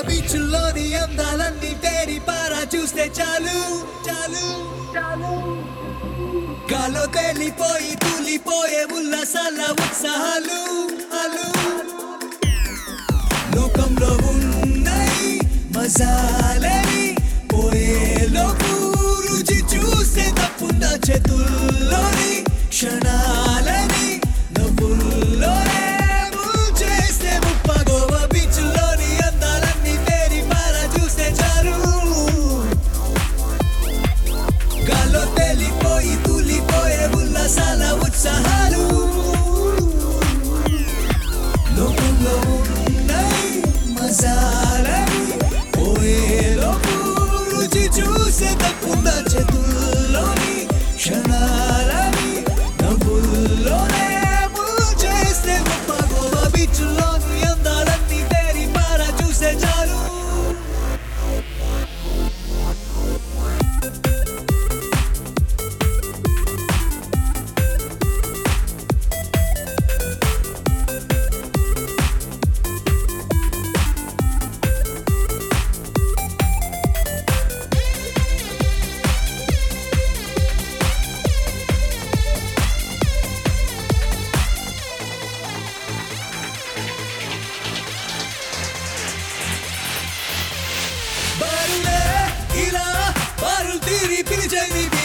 బీచ్లోని అందాలన్నీ తేరి పారా చూస్తే చాలు చాలు చాలు గాలో తేలిపోయి తూలిపోయే ఉల్లాసాల ఉత్సాహాలు అలు లోకంలో ఉన్నాయి మజాలని పోయేలోపు రుచి చూస్తే తప్పుందా చేతుల్లోని క్షణాలని నవ్వుల్లోనే చేస్తే ముప్ప గోవా బీచ్లోని అందాలన్నీ తేరి పారా చూస్తే చాలు గాల్లో తేలిపోయి తూలిపోయే ఉల్లాసాల ఉత్సాహాలు లోకంలో ఉన్నాయి మసాలని పోయేలోపు రుచి చూసే తప్పుందా చేతుల్లోని క్షణాలని నవ్వుల్లోనే చేస్తే గొప్ప గోవా బీచ్లోని అందాలన్నీ తేరి పారా చూసే చాలు బారులే ఇలా బారులు తీరి పిలిచేది